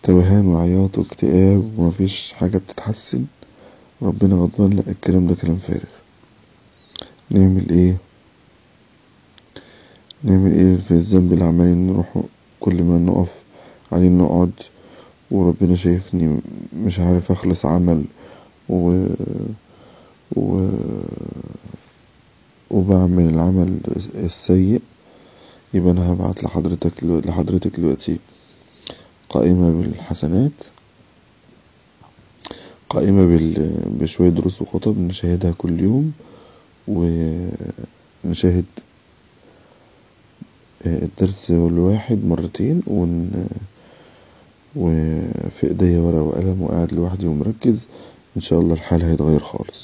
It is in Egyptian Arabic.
توهان وعياط واكتئاب ومفيش حاجة بتتحسن ربنا غضبان لا الكلام ده كلام فارغ نعمل ايه نعمل ايه في الذنب اللي عمالين نروحه كل ما نقف قاعدين نقعد وربنا شايفني مش عارف اخلص عمل و و وبعمل العمل السيء يبقى انا هبعت لحضرتك لحضرتك دلوقتي قائمة بالحسنات قائمة بشوية دروس وخطب نشاهدها كل يوم ونشاهد الدرس الواحد مرتين ون وفي ايديا ورقة وقلم وقاعد لوحدي ومركز ان شاء الله الحال هيتغير خالص